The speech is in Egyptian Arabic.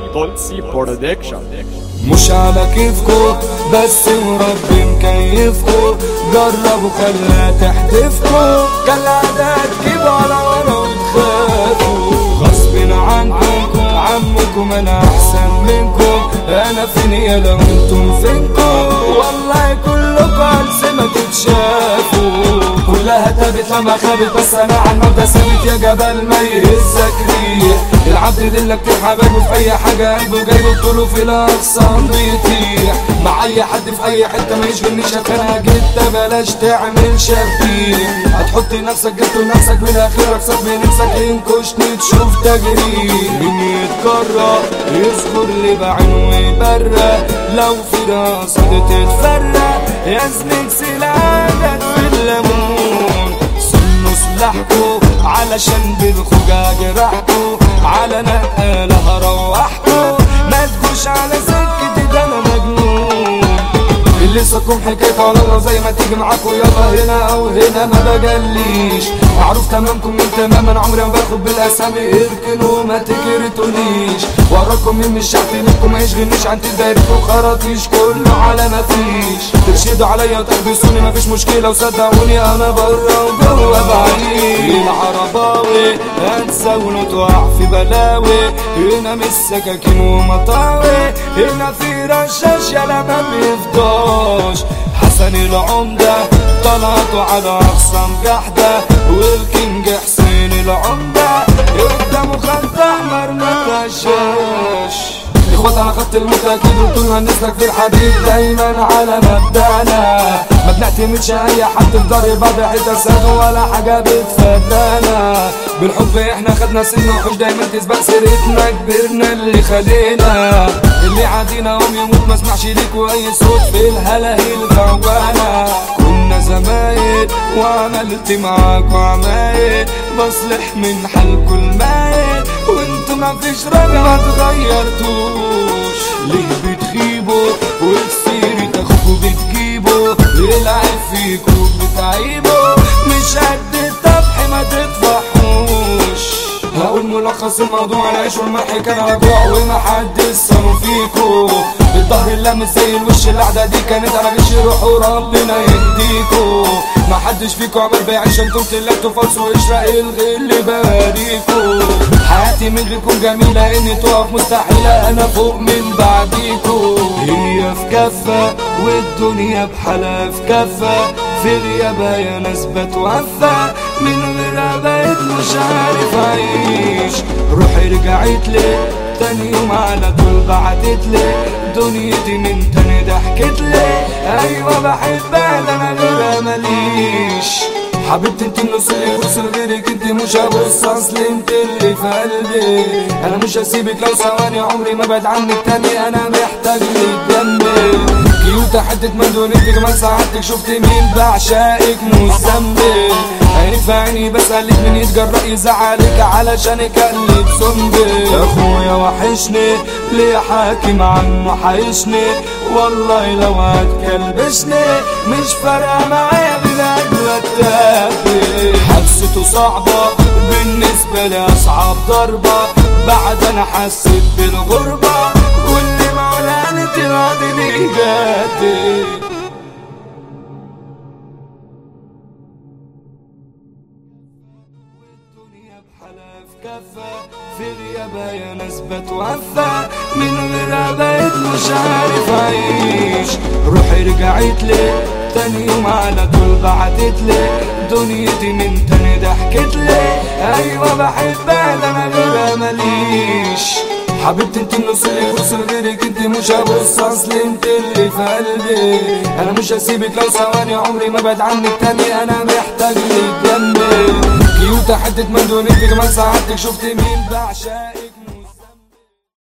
تولسي برودكشن مش على كيفكو بس وربي مكيفكو جربوا خليها تحتفكو كالعادة تجيبوا على ورا وتخافوا غصب عنكم عمكم انا احسن منكم انا فين يا لو انتم فينكم والله كلكم عالسما تتشافوا كلها تابت لما خابت بس انا على المبدا ثابت يا جبل ما يهزك ريح العبد دلك كتير حبايبه في اي حاجه قلبه جايبه طوله في الاقسام بيطيح مع اي حد في اي حته ما يشغلنيش انا جيت بلاش تعمل شبيح هتحط نفسك جبت لنفسك من اخرك صب نفسك ينكشني تشوف تجريح مين يتكرر يصبر لي بعينه ويبرق لو في راسه تتفرق يا زميك سلاحك في الليمون سنه سلاحكو علشان بالخجاج جرحكو على نقالة هروحكو ما تجوش على سكتي ده انا مجنون اللي لسه حكاية على الله زي ما تيجي معاكوا يلا هنا او هنا ما بجليش معروف تمامكم من تمام انا عمري ما باخد بالاسامي اركنوا ما تكرتونيش وراكم من مش شرط منكم ما يشغلنيش عن تداركوا خراطيش كله على ما فيش ترشدوا عليا وتحبسوني مفيش مشكلة وصدقوني انا برا وجوا بعيد العرباوي انسى ونطوع في بلاوي هنا مش سكاكين ومطاوي هنا في رشاش يلا ما بيفضاش حسن العمدة طلعتوا على أقسام جحدة والكينج حسين العمدة قدامه خط أحمر ما تغشاش اخوات على خط الموت اكيد قلت له هنسلك في الحديد دايما على مبدأنا ما بنعتمدش اي حد في ضهر بعض حته ساد ولا حاجه بتفدانا بالحب احنا خدنا سن وحوش دايما تسبق سيرتنا كبرنا اللي خلينا اللي عادينا قوم يموت ما اسمعش ليكوا اي صوت في الهلاهيل جوانا كنا زمايل وعملت معاكوا عمايل بصلح من حالكوا المايل وانتوا ما فيش راجع ما تغيرتوش ليه بتخيبوا وفي اخوكوا بتجيبوا يلعب فيكوا بتعيبوا مش قد الطبح ما تطفحوش هقول ملخص الموضوع العيش والملح كان رجوع وما حد صانوا فيكو الظهر اللي زي الوش القعدة دي كانت على غش روحوا ربنا يهديكو ما حدش فيكو عمال بيعيش انتم طلعتوا فالص واشرق الغل باريكو حياتي من غيركم جميلة اني تقف مستحيلة انا فوق من بعديكو هي في كفة والدنيا بحالها في كفة في غيابها يا ناس بتوفى من غيرها بقيت مش عارف اعيش روحي رجعت لي تاني يوم على طول بعتت لي دنيتي من تاني ضحكت لي ايوه بحبها ده انا غيرها ماليش حبيبتي انت النص اللي يبص لغيرك انت مش هبص اصل انت اللي في قلبي انا مش هسيبك لو ثواني عمري ما بعد عنك تاني انا محتاج لك جنبي كيوتة حتة مندول انت كمان سعادتك شفت مين بعشقك مش ذنبي عيني في عيني بسألك مين يتجرأ يزعلك علشان اكلب ذنبي يا اخويا وحشني ليه حاكم عنه حيشني والله لو هتكلبشني مش فارقة معايا بجد واتافي حبسته صعبة بالنسبة لي أصعب ضربة بعد أنا حسيت بالغربة كل ما ولانت راضي بإيجادي الدنيا بحالها في كفة في غيابها يا ناس بتوفى من غيرها بقيت مش عارف اعيش روحي رجعت لي تاني يوم على طول بعتت لي دنيتي من تاني ضحكت لي ايوه بحبها ده انا غيرها ماليش حبيبتي انت النص اللي يبص لغيرك انت مش هبص اصل انت اللي في قلبي انا مش هسيبك لو ثواني عمري ما بعد عنك تاني انا محتاج لك جنبي كيوتة حتة مندول انت كمان سعادتك شفت مين بعشقك